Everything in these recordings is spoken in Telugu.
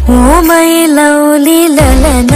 ఓమై లౌలి లలన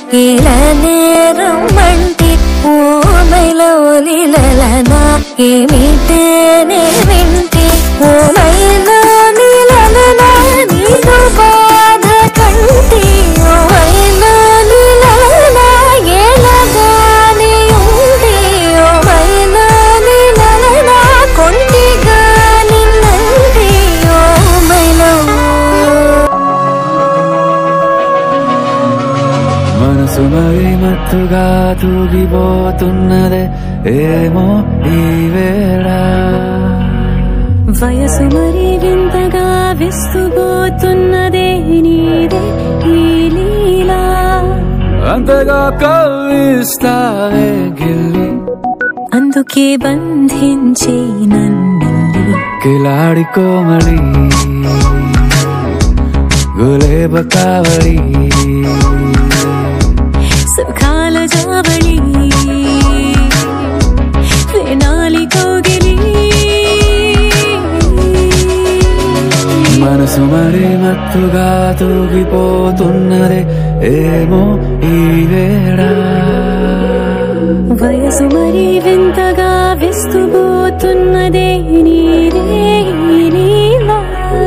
ఇళనేరమ్మంటి ఓమై లౌలి లలన ఏమిటేనే వింటి ఓమై లౌలి లలన నీకు బాధ కంటి ఓమై లౌలి లలన ఎలాగాని ఉంది ఓమై లౌలి లలన కొంటిగా నిన్నంటి ఓమై లౌలి మనసు మరి మత్తుగా తూగిపోతున్నదే ఏమో ఈ వేళ వయసు మరి వింతగా విస్తుపోతున్నదే నీదే ఈ లీలా అంతగా కవిస్తావే గిల్లి అందుకే బంధించి నన్ను కిలాడి కోమలి గులేబ కావడి సుఖాల జావళి వేనాలి కోగిలి మనసు మరి మత్తుగా తూగిపోతున్నదే ఏమో ఈ వేళ వయసు మరి వింతగా విస్తుపోతున్నదే నీదే ఈ లీలా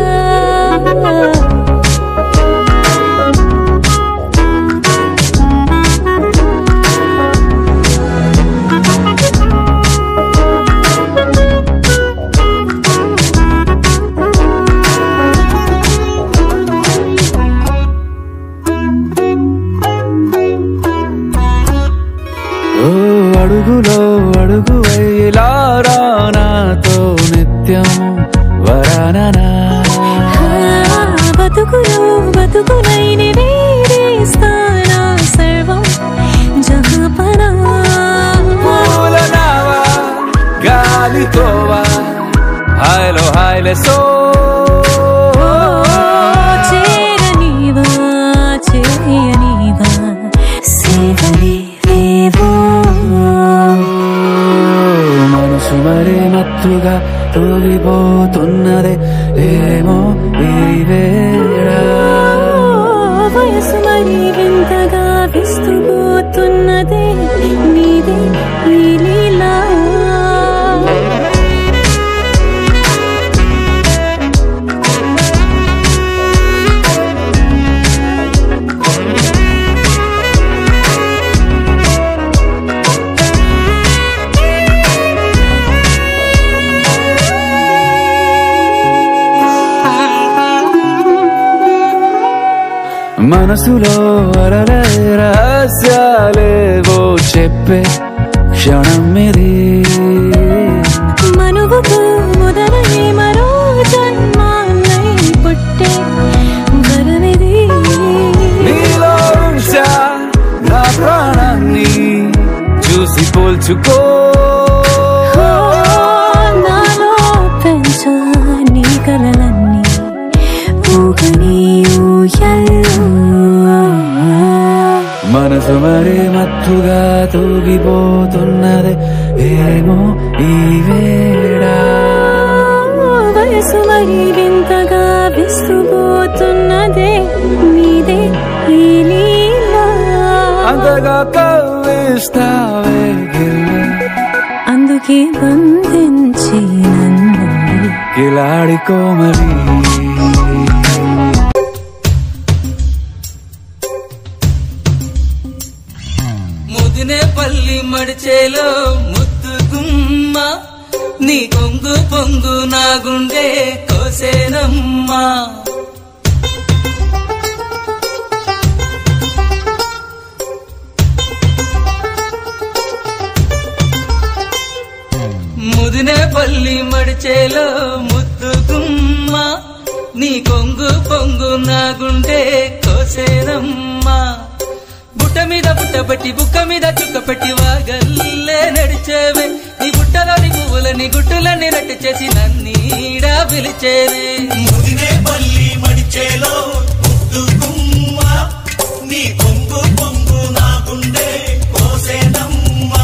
ఓ అడుగులో అడుగు వేలారా నాతో నిత్యం వరాననా ఆ, బతుకులో బతుకులైన వేరేస్తానా సర్వం జహాపనా పూలనావా గాలితోవా హాయ్లో హాయ్లే సో చేరనివా చేయనివా సేవలే రేవో మనసు మరి మత్తుగా తూగిపోతున్నదే ఏమో ఈ వేళ వయసు మరి వింతగా విస్తుపోతున్నదే నీదే ఈ లీలా మనసులో అరలే రహస్యాలేవో చెప్పే క్షణం ఇది మనువుకు మొదలై మరో జన్మాన్నై పుట్టే వరమిది నీలో ఉంచా నా ప్రాణాన్ని చూసి పోల్చుకో ఓ, నాలో పెంచా నీ కలలన్నీ ఊగని ఊయల్లో మనసు మరి మత్తుగా తూగిపోతున్నది ఏమో ఈ వేళ వయసు మరి వింతగా విస్తుపోతున్నదే నీదే ఈ లీలా అంతగా కవ్విస్తావే గిల్లి అందుకే బంధించి నన్ను కిలాడి కోమలి ముదినే పల్లి మడిచేలో ముద్దు గుమ్మ నీ కొంగు పొంగు నా గుండె కోసేనమ్మా ముదినే పల్లి మడిచేలో ముద్దు గుమ్మ నీ కొంగు పొంగు నా గుండె కోసేనమ్మా బుట్ట మీద బుట్ట పెట్టి బుక్క మీద చుక్క పెట్టి వాగల్లే నడిచేవే నీ బుట్టలోని పువ్వులని గుట్టులని రట్టు చేసి నన్నీడా పిలిచేనే ముదినే పల్లి మడిచేలో ముద్దు గుమ్మ నీ పొంగు పొంగు నా గుండె కోసేనమ్మా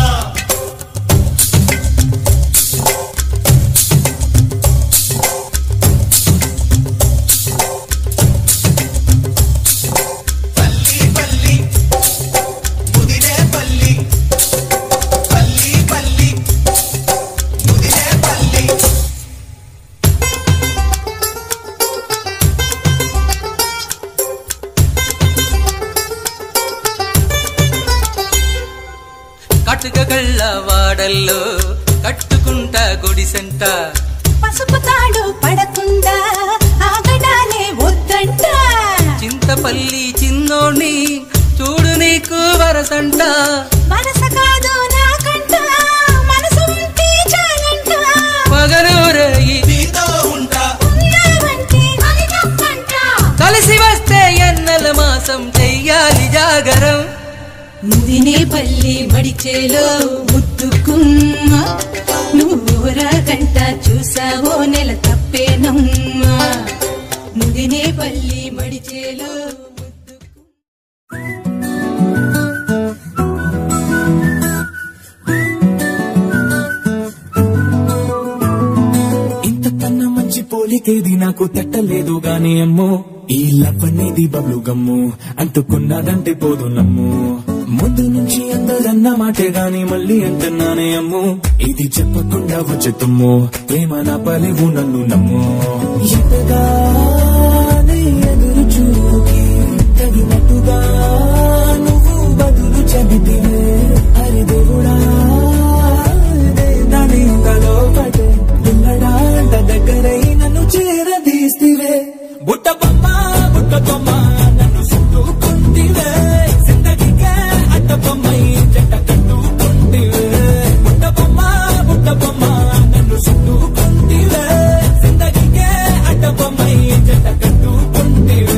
వాడల్లో కట్టుకుంటా గుడిసెంట పసుపు తాడు పడకుండా ఆగడాలే వద్దంట చింతపల్లి చిన్నోణ్ణి చూడు నీకు వరసంట మనస కాదు నాకంట మనసు ఉంటే చాలంట పగలూరయి నీతో ఉంటా ఉన్నావంటే అది తప్పంట కలిసి వస్తే ఎన్నెల మాసం చెయ్యాలి జాగరం ముదినే పల్లి మడిచేలో ముద్దుకుమ్మ నువ్వు రాకంట చూసావో నెల తప్పేనమ్మా ముదినే పల్లి మడిచేలో ముద్దుకుమ్మ ఇంతకన్నా మంచి పోలికేది నాకు తట్టలేదు గాని అమ్మో ఈ లవ్ అనేది బబ్లు గమ్ము అంటుకున్నదంటే పోదు నమ్ము ముందు నుంచి అందరన్న మాటే గాని మళ్ళీ అంటున్నానే అమ్ము ఇది చెప్పకుండా వచ్చే తుమ్ము ప్రేమ నా పలివు నన్ను నమ్ము ఎంతగానే ఎదురు చూకి తగినట్టుగా నువ్వు బదులు చెబితివే అరే దేవుడా దాని లోపటే పిల్లడాంట దగ్గరై నన్ను చేరదీస్తివే బుట్ట బొమ్మ బుట్ట బొమ్మ నన్ను చుట్టుకుంటివే జిందగీకే అడ్డ బొమ్మై జంట కట్టుకుంటివే బుట్ట బొమ్మ బుట్ట బొమ్మ నన్ను చుట్టుకుంటివే జిందగీకే అడ్డ బొమ్మై జంట కట్టుకుంటివే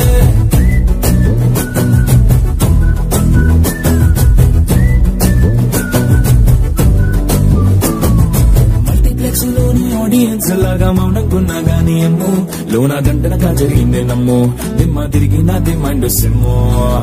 మల్టీప్లెక్స్ లోని ఆడియన్స్ లాగా మౌనంకున్నా గానీ ఏమో లోన గంటనగా జరిగిందే నమ్మో దిమ్మ తిరిగి నాది మైండ్ సిమ్మో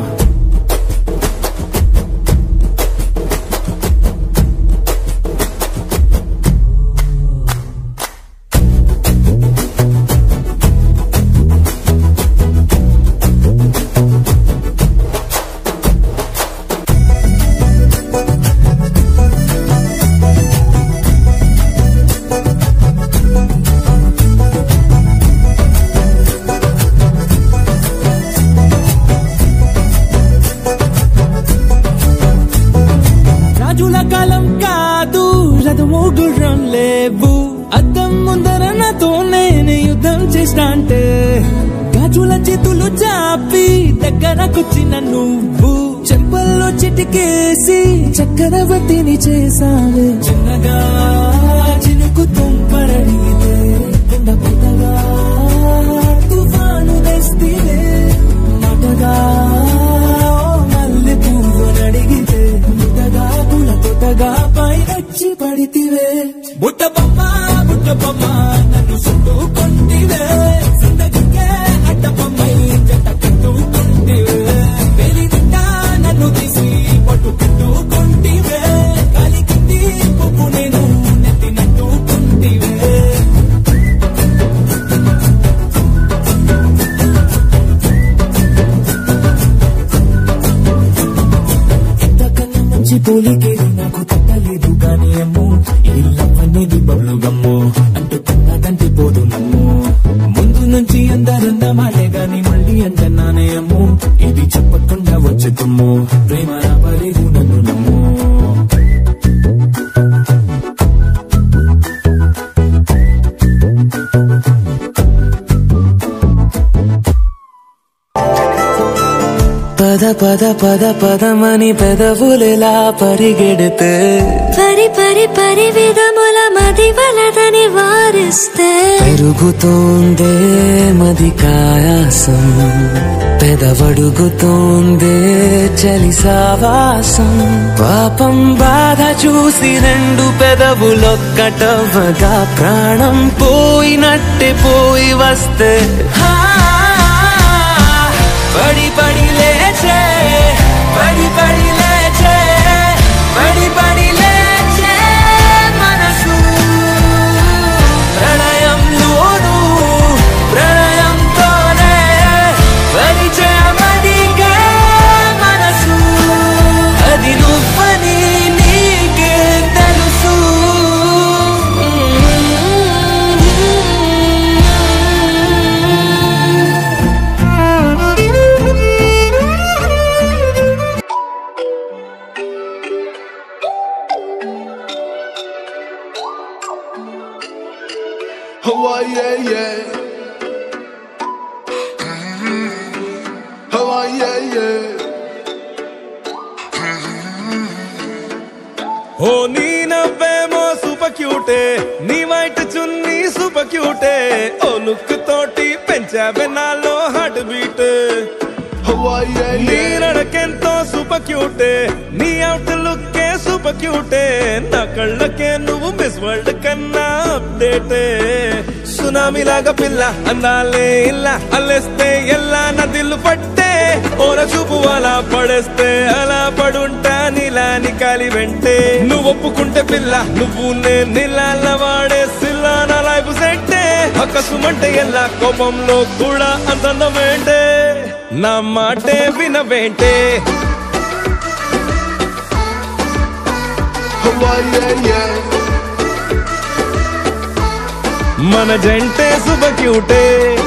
రాజుల కాలం కాదు రథము గుర్రం లేవు అద్దం ముందర నాతో నేను యుద్ధం చేస్తా అంటే గాజుల చేతులు చాపి దగ్గరకొచ్చిన నువ్వు చెంపల్లో చిటికేసి చక్రవర్తిని చేసావే చిన్నగా చినుకు తుంపరడిగితే కుండ పెద్దగా తుఫాను తెస్తివే మాటగా మల్లె పువ్వు నడిగితే ముద్దగా పుల తొట్టగా పైనచ్చి పడితివే బుట్ట బొమ్మ బుట్ట బొమ్మ నన్ను చుట్టుకుంటివే జిందగీకే అడ్డ బొమ్మై జంట కట్టుకుంటివే పెళ్లి నిండా నన్ను తీసి పట్టు కట్టుకుంటివే కలికింది పువ్వు నేను నెత్తినట్టుకుంటివే ఎంతకన్నా మంచి పోలికేది నాకు తట్టలేదు కానీ అమ్మో ఈ లవ్ అనేది బబ్లు గమ్ము అంటుకున్నదంటే పోదు నమ్ము ముందు నుంచి అందరన్న మాటే గాని మళ్ళీ అంటున్నానే అమ్ము ఇది చెప్పకుండా వచ్చే తుమ్ము ప్రేమ నా పలిగు నన్ను నమ్ము పద పద పద పదమని పెదవులెలా పరిగెడితే పరి పరి పరి విధముల మది వలదని వారిస్తే పెరుగుతోందే మది కాయాసం పెదవడుగుతోందే చలి సావాసం పాపం బాధ చూసి రెండు పెదవులొక్కటవ్వగా ప్రాణం పోయినట్టే పోయి వస్తే హా, పడి పడి లేచే పడి పడి లేచే పడి పడి లేచే మనసు ప్రణయంలోను ప్రణయంతోనే పరిచయమదిగే మనసు అది నువ్వని నీకే తెలుసు ఓ నీ నవ్వేమో సూపర్ క్యూటే నీ వైట్ చున్నీ సూపర్ క్యూటే ఓ లుక్ తోటి పెంచావే నాలో హార్ట్ బీట్ నీ నడకెంతో సూపర్ క్యూటే నీ అవుట్ లుక్కే సూపర్ క్యూటే నా కళ్ళకే నువ్వు మిస్ వరల్డ్ కన్నా అప్డేటే సునామీ లాగా పిల్ల అందాలే ఇలా అల్లేస్తే ఎల్లా నదిలు పట్టే ఓర చూపు అలా పడేస్తే అలా పడుంటా నీలాని కాలి వెంటే నువ్వు ఒప్పుకుంటే పిల్ల నువ్వు నీళ్ళ వాడే సిల్లా నా లైఫ్ సెట్టే అక్కసుమంటే ఎలా కోపంలో కూడా అంతందమేంటే నా మాటే వినవేంటే మన జంటే శుభ క్యూటే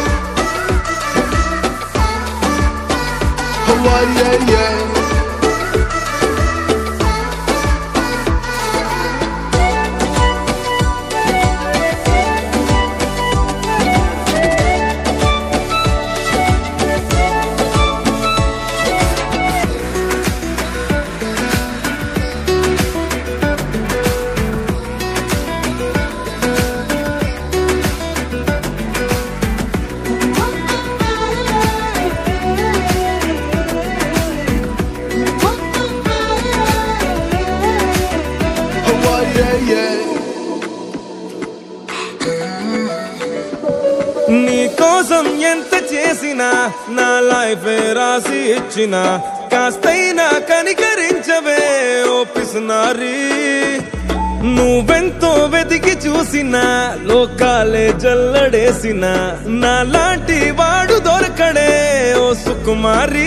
నీ కోసం ఎంత చేసినా నా లైఫ్ రాసి ఇచ్చిన కాస్తైనా కనికరించవే ఓపిస్తున్నారు నువ్వెంతో వెతికి చూసిన లోకాలే జల్లడేసిన నా లాంటి వాడు దొరకడే ఓ సుకుమారి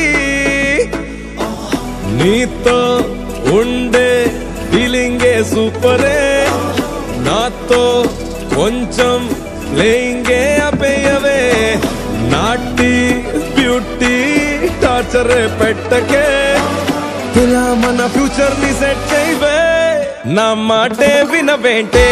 నీతో ఉండే ఫీలింగే సూపరే నాతో కొంచెం ప్లేయింగే అపేయవే నాటి బ్యూటీ టార్చర్ పెట్టకే ఇలా మన ఫ్యూచర్ ని సెట్ చేయవే నా మాటే వినవేంటే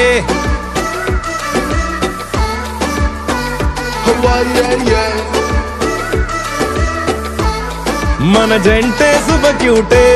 మన జంటే శుభ క్యూటే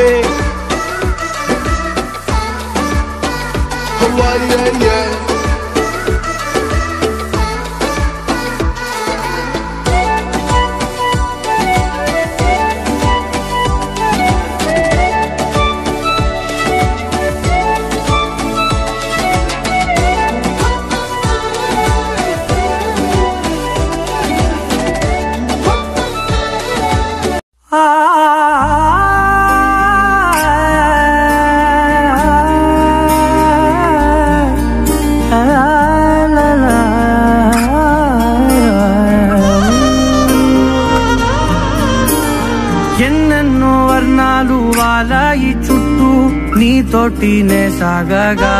ఎన్నెన్నో వర్ణాలు వాలాయి చుట్టూ నీతోటినే సాగగా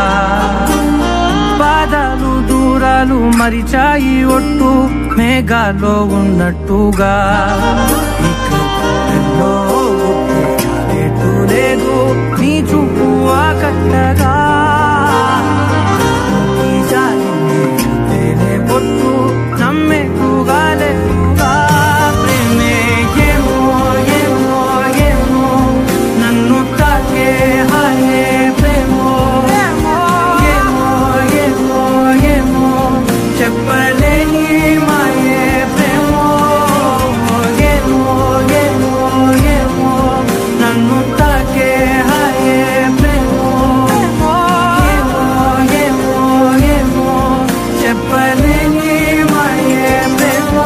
పాదాలు దూరాలు మరిచాయి ఒట్టు మేఘాలో ఉన్నట్టుగా ఇక ఎన్నో గుర్తు లేదు నీ చూపు ఆకట్టగా ఈ జాలిని అంతేనే పొట్టు నమ్మేట్టుగా లేకుగా ప్రేమే ఏమో ఏమో ఏమో నన్ను తాకే హాయే ప్రేమో ఏమో ఏమో ఏమో ఏమో చెప్పలేని మాయే ప్రేమో ఏమో ఏమో ఏమో నన్ను తాకే హాయే ప్రేమో ఏమో ఏమో ఏమో చెప్పలేని మాయే ప్రేమో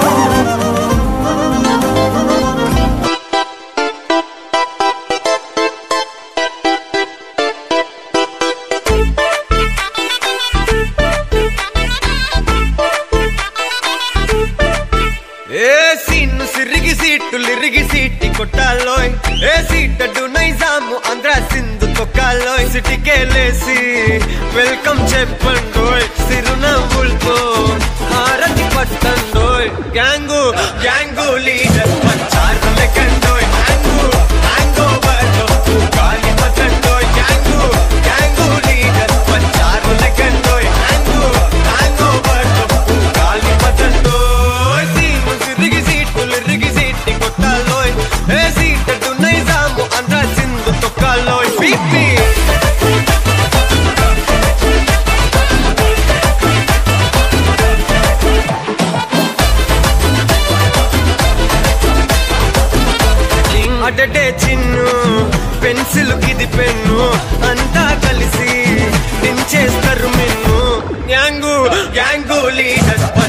ఏ సీన్ను సిరిగి సీటు లిరిగి సీటి కొట్టాలోయ్ ఏ సీటడు నైజాము ఆంధ్ర సింధు తొక్కాలోయ్ సిటీకెళ్ళేసి వెల్కమ్ చెప్పండోయ్ సిరునవ్వులతో హారతి పట్టండోయ్ గ్యాంగు గ్యాంగు లీడర్ పంచారు లెక్కండోయ్ హ్యాంగు హ్యాంగ్ ఓవర్ గాలి పట్టండోయ్ గ్యాంగు గ్యాంగు లీడర్ పంచారు లెక్కండోయ్ హ్యాంగు హ్యాంగ్ ఓవర్ గాలి పట్టండోయ్ సీను సిరిగి సీటు లిరిగి సీటి కొట్టాలోయ్ ఏ అడటే చిన్ను పెన్సిల్ కిది పెన్ను అంతా కలిసి దించేస్తారు మిన్ను గ్యాంగు గ్యాంగు లీడర్